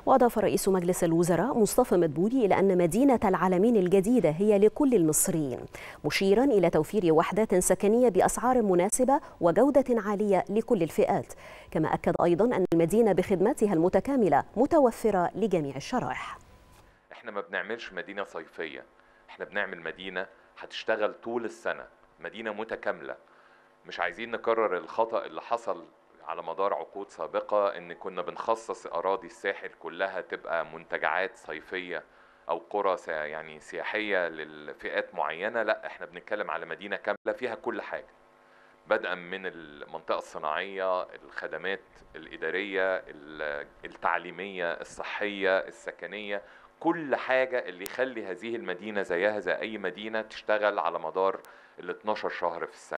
وأضاف رئيس مجلس الوزراء مصطفى مدبولي إلى أن مدينة العالمين الجديدة هي لكل المصريين مشيرا إلى توفير وحدات سكنية بأسعار مناسبة وجودة عالية لكل الفئات كما أكد أيضا أن المدينة بخدماتها المتكاملة متوفرة لجميع الشرائح احنا ما بنعملش مدينة صيفية احنا بنعمل مدينة هتشتغل طول السنة مدينة متكاملة مش عايزين نكرر الخطأ اللي حصل على مدار عقود سابقة ان كنا بنخصص اراضي الساحل كلها تبقى منتجعات صيفية او قرى يعني سياحية للفئات معينة لا احنا بنتكلم على مدينة كاملة فيها كل حاجة بدءا من المنطقة الصناعية الخدمات الإدارية التعليمية الصحية السكنية كل حاجة اللي يخلي هذه المدينة زيها زي أي مدينة تشتغل على مدار ال 12 شهر في السنة